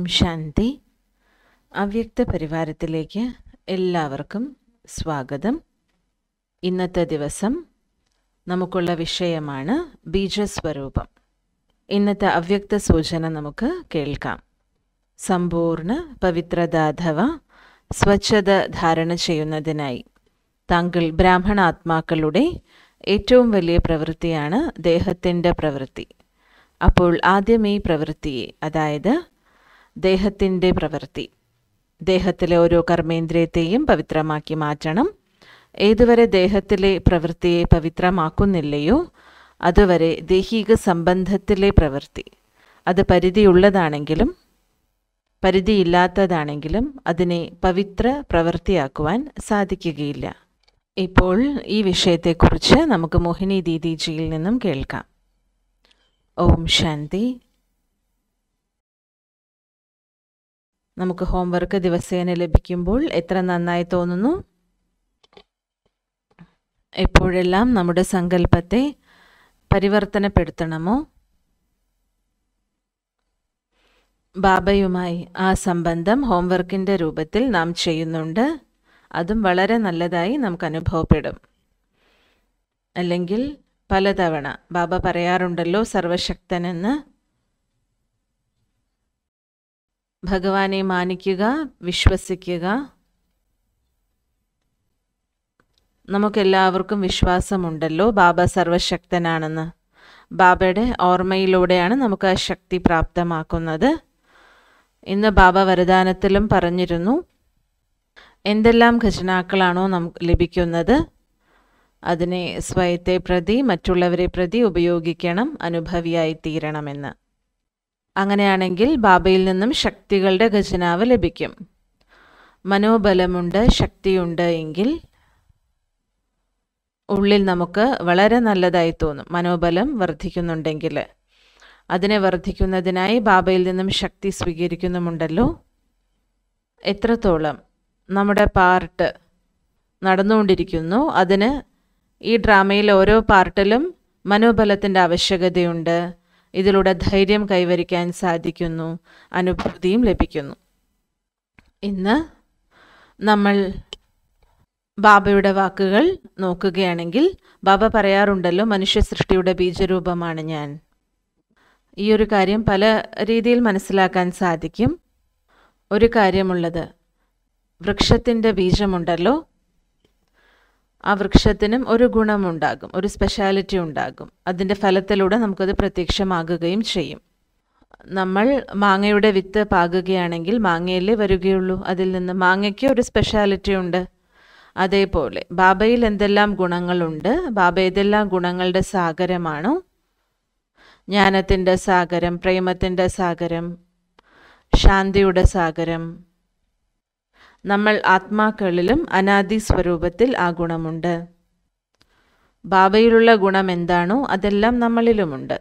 ഓം ശാന്തി അവ്യക്ത പരിവാരത്തിലേക്ക് എല്ലാവർക്കും സ്വാഗതം ഇന്നത്തെ ദിവസം നമുക്കുള്ള വിഷയമാണ് ബീജസ്വരൂപം ഇന്നത്തെ അവ്യക്ത സൂചന നമുക്ക് കേൾക്കാം സമ്പൂർണ്ണ പവിത്രത അഥവാ സ്വച്ഛത ധാരണ ചെയ്യുന്നതിനായി താങ്കൾ ബ്രാഹ്മണാത്മാക്കളുടെ ഏറ്റവും വലിയ പ്രവൃത്തിയാണ് ദേഹത്തിൻ്റെ പ്രവൃത്തി അപ്പോൾ ആദ്യം ഈ പ്രവൃത്തിയെ അതായത് ദേഹത്തിൻ്റെ പ്രവൃത്തി ദേഹത്തിലെ ഓരോ കർമ്മേന്ദ്രിയത്തെയും പവിത്രമാക്കി മാറ്റണം ഏതുവരെ ദേഹത്തിലെ പ്രവൃത്തിയെ പവിത്രമാക്കുന്നില്ലയോ അതുവരെ ദൈഹിക സംബന്ധത്തിലെ പ്രവൃത്തി അത് പരിധിയുള്ളതാണെങ്കിലും പരിധിയില്ലാത്തതാണെങ്കിലും അതിനെ പവിത്ര പ്രവൃത്തിയാക്കുവാൻ സാധിക്കുകയില്ല ഇപ്പോൾ ഈ വിഷയത്തെക്കുറിച്ച് നമുക്ക് മോഹിനി ദീദിജിയിൽ നിന്നും കേൾക്കാം ഓം ശാന്തി നമുക്ക് ഹോംവർക്ക് ദിവസേന ലഭിക്കുമ്പോൾ എത്ര നന്നായി തോന്നുന്നു എപ്പോഴെല്ലാം നമ്മുടെ സങ്കല്പത്തെ പരിവർത്തനപ്പെടുത്തണമോ ബാബയുമായി ആ സംബന്ധം ഹോംവർക്കിൻ്റെ രൂപത്തിൽ നാം ചെയ്യുന്നുണ്ട് അതും വളരെ നല്ലതായി നമുക്ക് അനുഭവപ്പെടും അല്ലെങ്കിൽ പലതവണ ബാബ പറയാറുണ്ടല്ലോ സർവശക്തനെന്ന് ഭഗവാനെ മാനിക്കുക വിശ്വസിക്കുക നമുക്കെല്ലാവർക്കും വിശ്വാസമുണ്ടല്ലോ ബാബ സർവശക്തനാണെന്ന് ബാബയുടെ ഓർമ്മയിലൂടെയാണ് നമുക്ക് ആ ശക്തി പ്രാപ്തമാക്കുന്നത് ഇന്ന് ബാബ വരദാനത്തിലും പറഞ്ഞിരുന്നു എന്തെല്ലാം ഖജനാക്കളാണോ നമുക്ക് ലഭിക്കുന്നത് അതിനെ സ്വയത്തെ പ്രതി മറ്റുള്ളവരെ പ്രതി ഉപയോഗിക്കണം അനുഭവിയായി തീരണമെന്ന് അങ്ങനെയാണെങ്കിൽ ബാബയിൽ നിന്നും ശക്തികളുടെ ഖജനാവ് ലഭിക്കും മനോബലമുണ്ട് ശക്തിയുണ്ട് എങ്കിൽ ഉള്ളിൽ നമുക്ക് വളരെ നല്ലതായി തോന്നും മനോബലം വർദ്ധിക്കുന്നുണ്ടെങ്കിൽ അതിനെ വർദ്ധിക്കുന്നതിനായി ബാബയിൽ നിന്നും ശക്തി സ്വീകരിക്കുന്നുമുണ്ടല്ലോ എത്രത്തോളം നമ്മുടെ പാർട്ട് നടന്നുകൊണ്ടിരിക്കുന്നു അതിന് ഈ ഡ്രാമയിൽ ഓരോ പാർട്ടിലും മനോബലത്തിൻ്റെ ആവശ്യകതയുണ്ട് ഇതിലൂടെ ധൈര്യം കൈവരിക്കാൻ സാധിക്കുന്നു അനുഭൂതിയും ലഭിക്കുന്നു ഇന്ന് നമ്മൾ ബാബയുടെ വാക്കുകൾ നോക്കുകയാണെങ്കിൽ ബാബ പറയാറുണ്ടല്ലോ മനുഷ്യ സൃഷ്ടിയുടെ ബീജരൂപമാണ് ഞാൻ ഈ ഒരു കാര്യം പല രീതിയിൽ മനസ്സിലാക്കാൻ സാധിക്കും ഒരു കാര്യമുള്ളത് വൃക്ഷത്തിൻ്റെ ബീജമുണ്ടല്ലോ ആ വൃക്ഷത്തിനും ഒരു ഗുണമുണ്ടാകും ഒരു സ്പെഷ്യാലിറ്റി ഉണ്ടാകും അതിൻ്റെ ഫലത്തിലൂടെ നമുക്കത് പ്രത്യക്ഷമാകുകയും ചെയ്യും നമ്മൾ മാങ്ങയുടെ വിത്ത് പാകുകയാണെങ്കിൽ മാങ്ങയിലേ വരികയുള്ളൂ അതിൽ നിന്ന് മാങ്ങയ്ക്ക് ഒരു സ്പെഷ്യാലിറ്റി ഉണ്ട് അതേപോലെ ബാബയിൽ എന്തെല്ലാം ഗുണങ്ങളുണ്ട് ബാബ ഏതെല്ലാം ഗുണങ്ങളുടെ സാഗരമാണോ ജ്ഞാനത്തിൻ്റെ സാഗരം പ്രേമത്തിൻ്റെ സാഗരം ശാന്തിയുടെ സാഗരം നമ്മൾ ആത്മാക്കളിലും അനാദി സ്വരൂപത്തിൽ ആ ഗുണമുണ്ട് ബാബയിലുള്ള ഗുണം എന്താണോ അതെല്ലാം നമ്മളിലുമുണ്ട്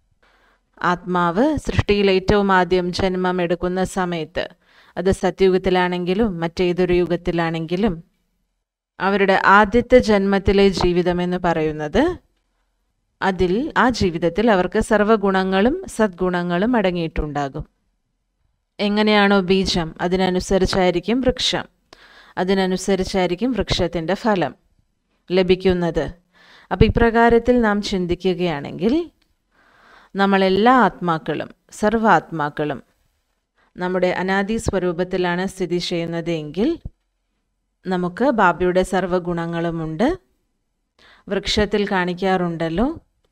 ആത്മാവ് സൃഷ്ടിയിൽ ഏറ്റവും ആദ്യം ജന്മം എടുക്കുന്ന സമയത്ത് അത് സത്യുഗത്തിലാണെങ്കിലും മറ്റേതൊരു യുഗത്തിലാണെങ്കിലും അവരുടെ ആദ്യത്തെ ജന്മത്തിലെ ജീവിതം എന്ന് പറയുന്നത് അതിൽ ആ ജീവിതത്തിൽ അവർക്ക് സർവ്വഗുണങ്ങളും സദ്ഗുണങ്ങളും അടങ്ങിയിട്ടുണ്ടാകും എങ്ങനെയാണോ ബീജം അതിനനുസരിച്ചായിരിക്കും വൃക്ഷം അതിനനുസരിച്ചായിരിക്കും വൃക്ഷത്തിൻ്റെ ഫലം ലഭിക്കുന്നത് അപ്പം ഇപ്രകാരത്തിൽ നാം ചിന്തിക്കുകയാണെങ്കിൽ നമ്മളെല്ലാ ആത്മാക്കളും സർവ്വ ആത്മാക്കളും നമ്മുടെ അനാദി സ്വരൂപത്തിലാണ് സ്ഥിതി ചെയ്യുന്നത് എങ്കിൽ നമുക്ക് ബാബയുടെ സർവ്വഗുണങ്ങളുമുണ്ട് വൃക്ഷത്തിൽ കാണിക്കാറുണ്ടല്ലോ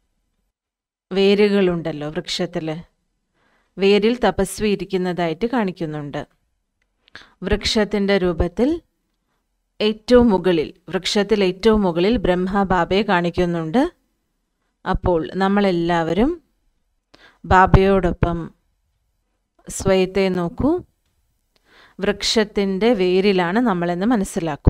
വേരുകളുണ്ടല്ലോ വൃക്ഷത്തിൽ വേരിൽ തപസ്വി ഇരിക്കുന്നതായിട്ട് കാണിക്കുന്നുണ്ട് വൃക്ഷത്തിൻ്റെ രൂപത്തിൽ ഏറ്റവും മുകളിൽ വൃക്ഷത്തിൽ ഏറ്റവും മുകളിൽ ബ്രഹ്മബാബയെ കാണിക്കുന്നുണ്ട് അപ്പോൾ നമ്മളെല്ലാവരും ബാബയോടൊപ്പം സ്വയത്തെ നോക്കൂ വൃക്ഷത്തിൻ്റെ വേരിലാണ് നമ്മളെന്ന് മനസ്സിലാക്കൂ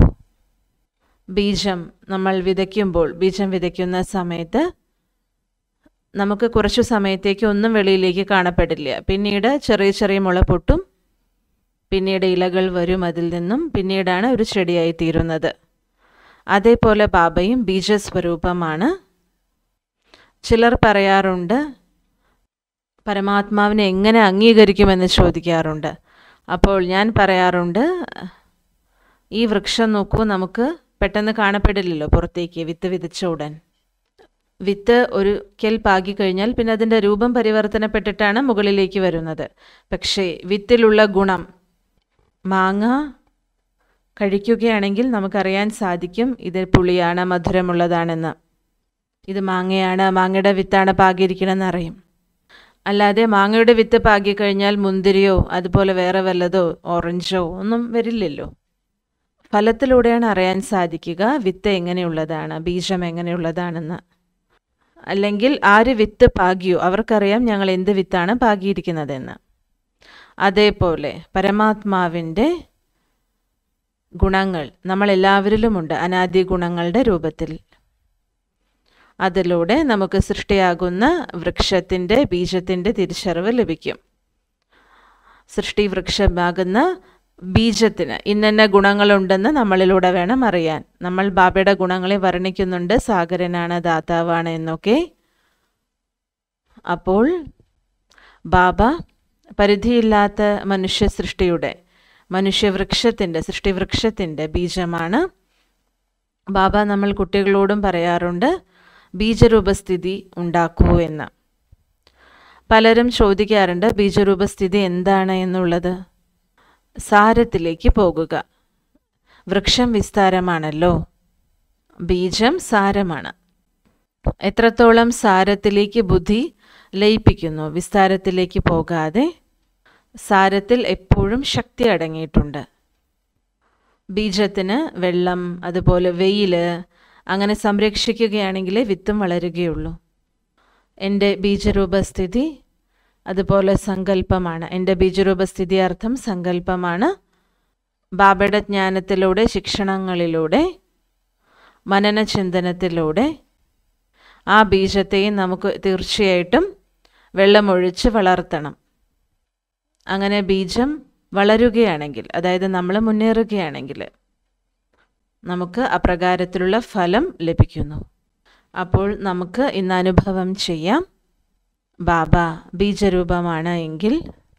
ബീജം നമ്മൾ വിതയ്ക്കുമ്പോൾ ബീജം വിതയ്ക്കുന്ന സമയത്ത് നമുക്ക് കുറച്ചു സമയത്തേക്ക് ഒന്നും വെളിയിലേക്ക് കാണപ്പെടില്ല പിന്നീട് ചെറിയ ചെറിയ മുള പൊട്ടും പിന്നീട് ഇലകൾ വരും അതിൽ നിന്നും പിന്നീടാണ് ഒരു ചെടിയായി തീരുന്നത് അതേപോലെ ബാബയും ബീജസ്വരൂപമാണ് ചിലർ പറയാറുണ്ട് പരമാത്മാവിനെ എങ്ങനെ അംഗീകരിക്കുമെന്ന് ചോദിക്കാറുണ്ട് അപ്പോൾ ഞാൻ പറയാറുണ്ട് ഈ വൃക്ഷം നോക്കൂ നമുക്ക് പെട്ടെന്ന് കാണപ്പെടില്ലല്ലോ പുറത്തേക്ക് വിത്ത് വിതച്ച ഉടൻ വിത്ത് ഒരിക്കൽ പാകി കഴിഞ്ഞാൽ പിന്നെ അതിൻ്റെ രൂപം പരിവർത്തനപ്പെട്ടിട്ടാണ് മുകളിലേക്ക് വരുന്നത് പക്ഷേ വിത്തിലുള്ള ഗുണം മാങ്ങ കഴിക്കുകയാണെങ്കിൽ നമുക്കറിയാൻ സാധിക്കും ഇത് പുളിയാണ് മധുരമുള്ളതാണെന്ന് ഇത് മാങ്ങയാണ് മാങ്ങയുടെ വിത്താണ് പാകിയിരിക്കണമെന്ന് അറിയും അല്ലാതെ മാങ്ങയുടെ വിത്ത് പാകി കഴിഞ്ഞാൽ മുന്തിരിയോ അതുപോലെ വേറെ വല്ലതോ ഓറഞ്ചോ ഒന്നും വരില്ലല്ലോ ഫലത്തിലൂടെയാണ് അറിയാൻ സാധിക്കുക വിത്ത് എങ്ങനെയുള്ളതാണ് ബീജം എങ്ങനെയുള്ളതാണെന്ന് അല്ലെങ്കിൽ ആര് വിത്ത് പാകിയോ അവർക്കറിയാം ഞങ്ങൾ എന്ത് വിത്താണ് പാകിയിരിക്കുന്നതെന്ന് അതേപോലെ പരമാത്മാവിൻ്റെ ഗുണങ്ങൾ നമ്മളെല്ലാവരിലുമുണ്ട് അനാദി ഗുണങ്ങളുടെ രൂപത്തിൽ അതിലൂടെ നമുക്ക് സൃഷ്ടിയാകുന്ന വൃക്ഷത്തിൻ്റെ ബീജത്തിൻ്റെ തിരിച്ചറിവ് ലഭിക്കും സൃഷ്ടി വൃക്ഷമാകുന്ന ബീജത്തിന് ഇന്നന്ന ഗുണങ്ങളുണ്ടെന്ന് നമ്മളിലൂടെ വേണം അറിയാൻ നമ്മൾ ബാബയുടെ ഗുണങ്ങളെ വർണ്ണിക്കുന്നുണ്ട് സാഗരനാണ് ദാതാവാണ് എന്നൊക്കെ അപ്പോൾ ബാബ പരിധിയില്ലാത്ത മനുഷ്യ സൃഷ്ടിയുടെ മനുഷ്യവൃക്ഷത്തിൻ്റെ സൃഷ്ടിവൃക്ഷത്തിൻ്റെ ബീജമാണ് ബാബ നമ്മൾ കുട്ടികളോടും പറയാറുണ്ട് ബീജരൂപസ്ഥിതി ഉണ്ടാക്കൂ എന്ന് പലരും ചോദിക്കാറുണ്ട് ബീജരൂപസ്ഥിതി എന്താണ് എന്നുള്ളത് സാരത്തിലേക്ക് പോകുക വൃക്ഷം വിസ്താരമാണല്ലോ ബീജം സാരമാണ് എത്രത്തോളം സാരത്തിലേക്ക് ബുദ്ധി ലയിപ്പിക്കുന്നു വിസ്താരത്തിലേക്ക് പോകാതെ സാരത്തിൽ എപ്പോഴും ശക്തി അടങ്ങിയിട്ടുണ്ട് ബീജത്തിന് വെള്ളം അതുപോലെ വെയിൽ അങ്ങനെ സംരക്ഷിക്കുകയാണെങ്കിലേ വിത്തും വളരുകയുള്ളൂ എൻ്റെ ബീജരൂപസ്ഥിതി അതുപോലെ സങ്കല്പമാണ് എൻ്റെ ബീജരൂപസ്ഥിതി അർത്ഥം സങ്കല്പമാണ് ബാബയുടെ ജ്ഞാനത്തിലൂടെ ശിക്ഷണങ്ങളിലൂടെ മനനചിന്തനത്തിലൂടെ ആ ബീജത്തെ നമുക്ക് തീർച്ചയായിട്ടും വെള്ളമൊഴിച്ച് വളർത്തണം അങ്ങനെ ബീജം വളരുകയാണെങ്കിൽ അതായത് നമ്മൾ മുന്നേറുകയാണെങ്കിൽ നമുക്ക് അപ്രകാരത്തിലുള്ള ഫലം ലഭിക്കുന്നു അപ്പോൾ നമുക്ക് ഇന്ന് അനുഭവം ചെയ്യാം ബാബ ബീജരൂപമാണ് എങ്കിൽ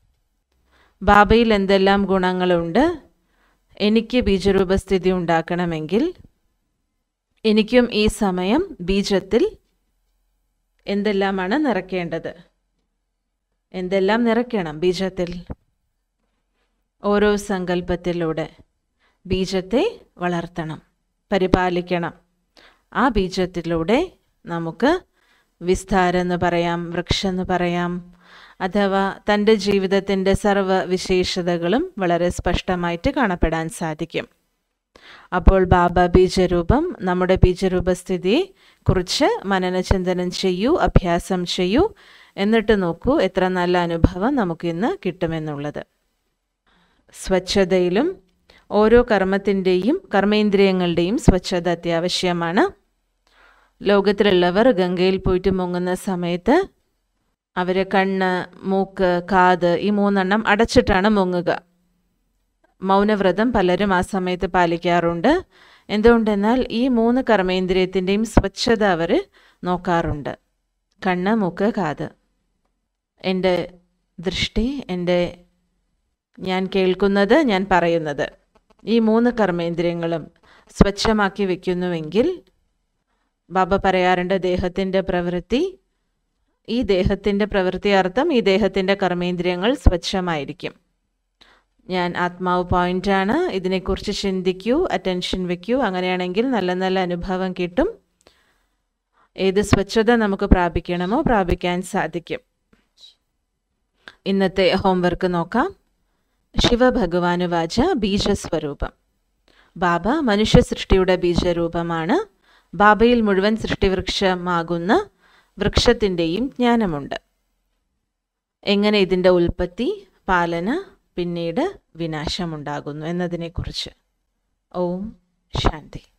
ബാബയിൽ എന്തെല്ലാം ഗുണങ്ങളുണ്ട് എനിക്ക് ബീജരൂപസ്ഥിതി ഉണ്ടാക്കണമെങ്കിൽ എനിക്കും ഈ സമയം ബീജത്തിൽ എന്തെല്ലാമാണ് നിറയ്ക്കേണ്ടത് എന്തെല്ലാം നിറയ്ക്കണം ബീജത്തിൽ ഓരോ സങ്കല്പത്തിലൂടെ ബീജത്തെ വളർത്തണം പരിപാലിക്കണം ആ ബീജത്തിലൂടെ നമുക്ക് വിസ്താരം എന്ന് പറയാം വൃക്ഷം എന്ന് പറയാം അഥവാ തൻ്റെ ജീവിതത്തിൻ്റെ സർവ്വ വിശേഷതകളും വളരെ സ്പഷ്ടമായിട്ട് കാണപ്പെടാൻ സാധിക്കും അപ്പോൾ ബാബ ബീജരൂപം നമ്മുടെ ബീജരൂപസ്ഥിതിയെ കുറിച്ച് മനനചിന്തനം ചെയ്യൂ അഭ്യാസം ചെയ്യൂ എന്നിട്ട് നോക്കൂ എത്ര നല്ല അനുഭവം നമുക്കിന്ന് കിട്ടുമെന്നുള്ളത് സ്വച്ഛതയിലും ഓരോ കർമ്മത്തിൻ്റെയും കർമ്മേന്ദ്രിയങ്ങളുടെയും സ്വച്ഛത അത്യാവശ്യമാണ് ലോകത്തിലുള്ളവർ ഗംഗയിൽ പോയിട്ട് മുങ്ങുന്ന സമയത്ത് അവർ കണ്ണ് മൂക്ക് കാത് ഈ മൂന്നെണ്ണം അടച്ചിട്ടാണ് മുങ്ങുക മൗനവ്രതം പലരും ആ സമയത്ത് പാലിക്കാറുണ്ട് എന്തുകൊണ്ടെന്നാൽ ഈ മൂന്ന് കർമ്മേന്ദ്രിയത്തിൻ്റെയും സ്വച്ഛത അവർ നോക്കാറുണ്ട് കണ്ണ് മൂക്ക് കാത് എൻ്റെ ദൃഷ്ടി എൻ്റെ ഞാൻ കേൾക്കുന്നത് ഞാൻ പറയുന്നത് ഈ മൂന്ന് കർമ്മേന്ദ്രിയങ്ങളും സ്വച്ഛമാക്കി വെക്കുന്നുവെങ്കിൽ ബാബ പറയാറുണ്ട് ദേഹത്തിൻ്റെ പ്രവൃത്തി ഈ ദേഹത്തിൻ്റെ പ്രവൃത്തി അർത്ഥം ഈ ദേഹത്തിൻ്റെ കർമ്മേന്ദ്രിയങ്ങൾ സ്വച്ഛമായിരിക്കും ഞാൻ ആത്മാവ് പോയിൻ്റാണ് ഇതിനെക്കുറിച്ച് ചിന്തിക്കൂ അറ്റൻഷൻ വെക്കൂ അങ്ങനെയാണെങ്കിൽ നല്ല നല്ല അനുഭവം കിട്ടും ഏത് സ്വച്ഛത നമുക്ക് പ്രാപിക്കണമോ പ്രാപിക്കാൻ സാധിക്കും ഇന്നത്തെ ഹോംവർക്ക് നോക്കാം ശിവഭഗവാനു വാച ബീജസ്വരൂപം ബാബ മനുഷ്യ സൃഷ്ടിയുടെ ബീജരൂപമാണ് ബാബയിൽ മുഴുവൻ സൃഷ്ടിവൃക്ഷമാകുന്ന വൃക്ഷത്തിൻ്റെയും ജ്ഞാനമുണ്ട് എങ്ങനെ ഇതിൻ്റെ ഉൽപ്പത്തി പാലന പിന്നീട് വിനാശമുണ്ടാകുന്നു എന്നതിനെക്കുറിച്ച് ഓം ശാന്തി